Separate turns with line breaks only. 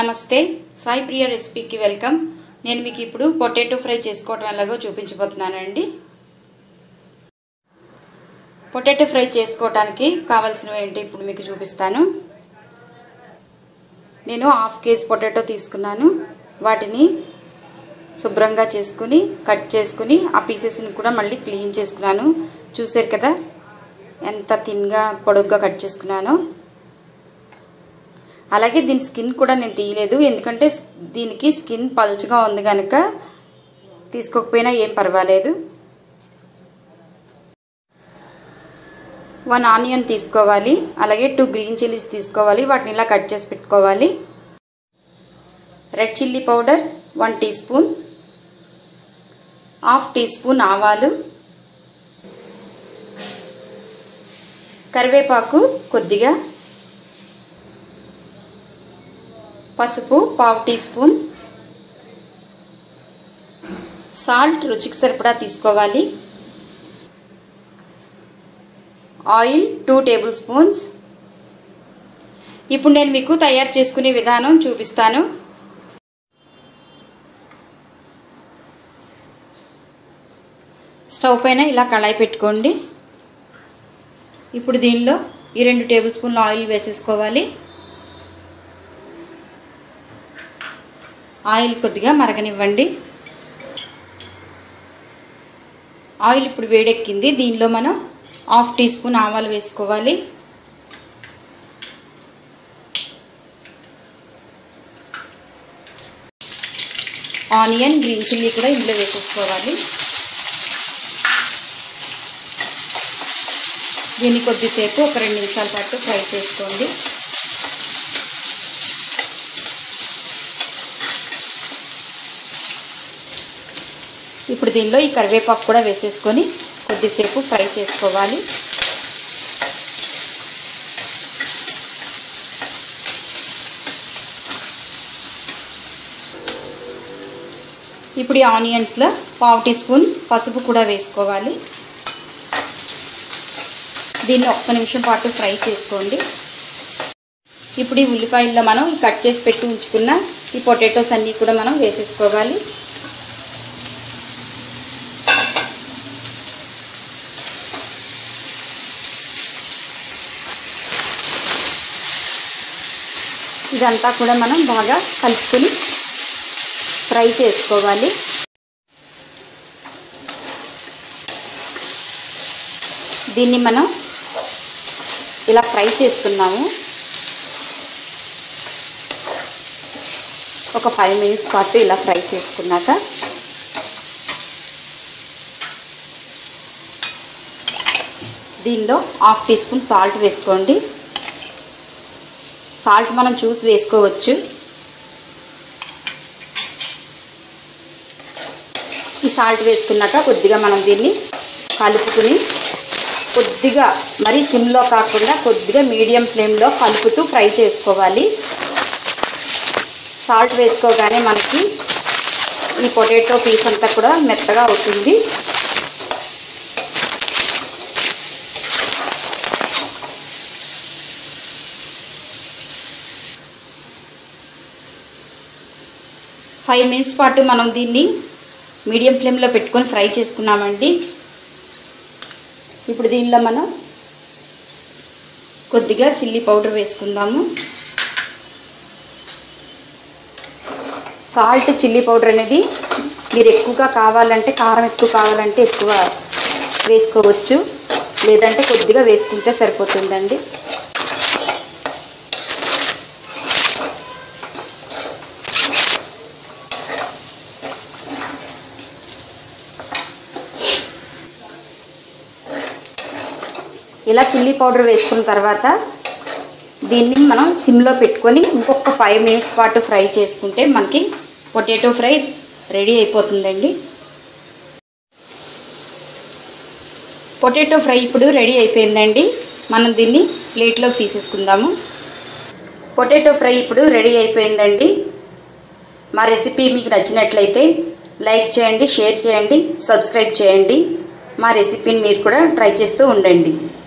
నమస్తే సాయి ప్రియ రెసిపీకి వెల్కమ్ నేను మీకు ఇప్పుడు పొటాటో ఫ్రై చేసుకోవటం ఎలాగో చూపించబోతున్నానండి పొటాటో ఫ్రై చేసుకోవటానికి కావాల్సినవి ఏంటి ఇప్పుడు మీకు చూపిస్తాను నేను హాఫ్ కేజీ పొటాటో తీసుకున్నాను వాటిని శుభ్రంగా చేసుకుని కట్ చేసుకుని ఆ పీసెస్ని కూడా మళ్ళీ క్లీన్ చేసుకున్నాను చూసారు కదా ఎంత థిన్గా పొడుగ్గా కట్ చేసుకున్నానో అలాగే దీని స్కిన్ కూడా నేను తీయలేదు ఎందుకంటే దీనికి స్కిన్ పల్చగా ఉంది కనుక తీసుకోకపోయినా ఏం పర్వాలేదు వన్ ఆనియన్ తీసుకోవాలి అలాగే టూ గ్రీన్ చిల్లీస్ తీసుకోవాలి వాటిని ఇలా కట్ చేసి పెట్టుకోవాలి red chilli powder one teaspoon half teaspoon ఆవాలు కరివేపాకు కొద్దిగా పసుపు పావు టీ స్పూన్ సాల్ట్ రుచికి సరిపడా తీసుకోవాలి ఆయిల్ టూ టేబుల్ స్పూన్స్ ఇప్పుడు నేను మీకు తయారు చేసుకునే విధానం చూపిస్తాను స్టవ్ పైన ఇలా కళాయి పెట్టుకోండి ఇప్పుడు దీనిలో ఈ రెండు టేబుల్ స్పూన్ల ఆయిల్ వేసేసుకోవాలి ఆయిల్ కొద్దిగా మరగనివ్వండి ఆయిల్ ఇప్పుడు వేడెక్కింది దీనిలో మనం హాఫ్ టీ స్పూన్ ఆవాలు వేసుకోవాలి ఆనియన్ గ్రీన్ చిల్లీ కూడా ఇందులో వేసేసుకోవాలి దీన్ని కొద్దిసేపు ఒక రెండు నిమిషాల పాటు ఫ్రై చేసుకోండి ఇప్పుడు దీనిలో ఈ కరివేపాకు కూడా వేసేసుకొని కొద్దిసేపు ఫ్రై చేసుకోవాలి ఇప్పుడు ఈ ఆనియన్స్లో పావు టీ స్పూన్ పసుపు కూడా వేసుకోవాలి దీన్ని ఒక్క నిమిషం పాటు ఫ్రై చేసుకోండి ఇప్పుడు ఈ ఉల్లిపాయల్లో మనం కట్ చేసి పెట్టి ఉంచుకున్న ఈ పొటాటోస్ అన్నీ కూడా మనం వేసేసుకోవాలి ఇదంతా కూడా మనం బాగా కలుపుకొని ఫ్రై చేసుకోవాలి దీన్ని మనం ఇలా ఫ్రై చేసుకున్నాము ఒక ఫైవ్ మినిట్స్ పాటు ఇలా ఫ్రై చేసుకున్నాక దీనిలో హాఫ్ టీ స్పూన్ సాల్ట్ వేసుకోండి సాల్ట్ మనం చూసి వేసుకోవచ్చు ఈ సాల్ట్ వేసుకున్నాక కొద్దిగా మనం దీన్ని కలుపుకుని కొద్దిగా మరీ సిమ్లో కాకుండా కొద్దిగా మీడియం ఫ్లేమ్లో కలుపుతూ ఫ్రై చేసుకోవాలి సాల్ట్ వేసుకోగానే మనకి ఈ పొటాటో పీస్ అంతా కూడా మెత్తగా అవుతుంది ఫైవ్ మినిట్స్ పాటు మనం దీన్ని మీడియం ఫ్లేమ్లో పెట్టుకొని ఫ్రై చేసుకున్నామండి ఇప్పుడు దీనిలో మనం కొద్దిగా చిల్లీ పౌడర్ వేసుకుందాము సాల్ట్ చిల్లీ పౌడర్ అనేది మీరు ఎక్కువగా కావాలంటే కారం ఎక్కువ కావాలంటే ఎక్కువ వేసుకోవచ్చు లేదంటే కొద్దిగా వేసుకుంటే సరిపోతుందండి ఇలా చిల్లీ పౌడర్ వేసుకున్న తర్వాత దీన్ని మనం సిమ్లో పెట్టుకొని ఇంకొక ఫైవ్ మినిట్స్ పాటు ఫ్రై చేసుకుంటే మనకి పొటాటో ఫ్రై రెడీ అయిపోతుందండి పొటాటో ఫ్రై ఇప్పుడు రెడీ అయిపోయిందండి మనం దీన్ని ప్లేట్లోకి తీసేసుకుందాము పొటాటో ఫ్రై ఇప్పుడు రెడీ అయిపోయిందండి మా రెసిపీ మీకు నచ్చినట్లయితే లైక్ చేయండి షేర్ చేయండి సబ్స్క్రైబ్ చేయండి మా రెసిపీని మీరు కూడా ట్రై చేస్తూ ఉండండి